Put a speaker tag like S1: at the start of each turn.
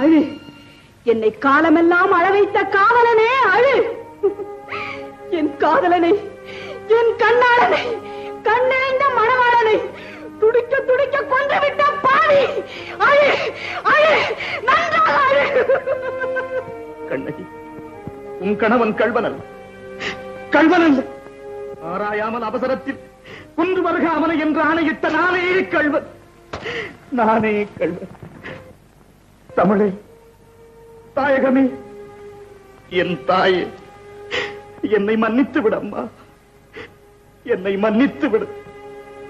S1: அழு என்னை காலமெல்லாம் அழ வைத்த காவலனே அழு என் காதலனை என் கண்ணாளனை கண்ணிறைந்த மணவாளனை துடிக்க துடிக்க கொன்று விட்ட பாவி அழு அழு நன்றாக அழு
S2: கண்ணகி உன் கணவன் கள்வன் அல்ல கள்வன் அல்ல ஆராயாமல் அவசரத்தில் கொன்று வருக அவனை என்று ஆணையிட்ட நானே கள்வன் நானே கள்வன் தமிழே தாயகமே என் தாயே என்னை மன்னித்து விடம்மா என்னை மன்னித்து விடு